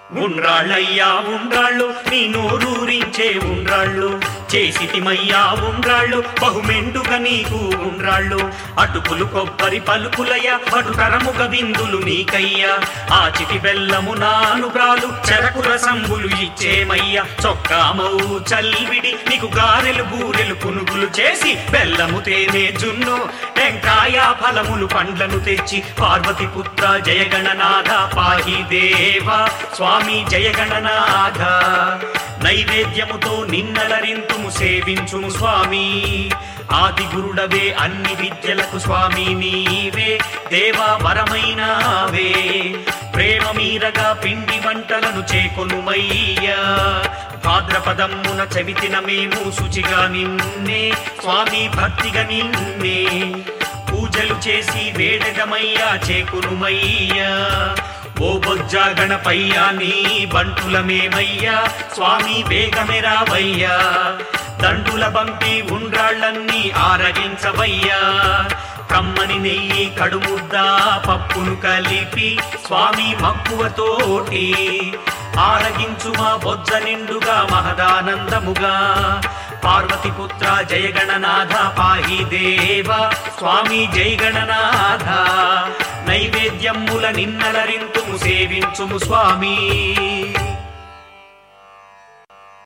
ఉండ్రాళ్ళయ్యా ఉండ్రాళ్ళు నీ నోరూరించే ఉండ్రాళ్ళు చేసితిమయ్యా ఉండ్రాళ్ళు బహుమెండుగా నీకు ఉండ్రాళ్ళు అటుకులు కొబ్బరి పలుకులయ్య అటు తరముగ విందులు నీకయ్యా ఆ చిటి బెల్లము నానుబ్రాలు చెరకు రసంబులు ఇచ్చేమయ్యా చొక్కామౌ చల్విడి నీకు గారెలు బూరెలు పునుగులు చేసి బెల్లము తేనె జున్ను టెంకాయ ఫలములు పండ్లను తెచ్చి పార్వతి పుత్ర జయగణనాథ పాహి దేవ స్వామి జయగణనాథ నైవేద్యముతో నిన్నలరింతుము సేవించుము స్వామి ఆది గురుడవే అన్ని విద్యలకు స్వామి నీవే దేవా వరమైనావే ప్రేమ మీరగా పిండి వంటలను చేకొనుమయ్యా భాద్రపదమ్మున చవితిన మేము శుచిగా నిన్నే స్వామి భక్తిగా నిన్నే పూజలు చేసి వేడగమయ్యా చేకునుమయ్యా ఓ బొజ్జా గణపయ్యా నీ బంటులమేమయ్యా స్వామి వేగమెరావయ్యా దండుల బంపి ఉండ్రాళ్ళన్నీ ఆరగించవయ్యా కమ్మని నెయ్యి కడుముద్ద పప్పును కలిపి స్వామి మక్కువతోటి ఆరగించు మా బొజ్జ నిండుగా మహదానందముగా పార్వతి పుత్ర జయ గణనాథ పాహి దేవ స్వామి జయ గణనాథ నైవేద్యముల నిన్నలరింతుము సేవించుము స్వామి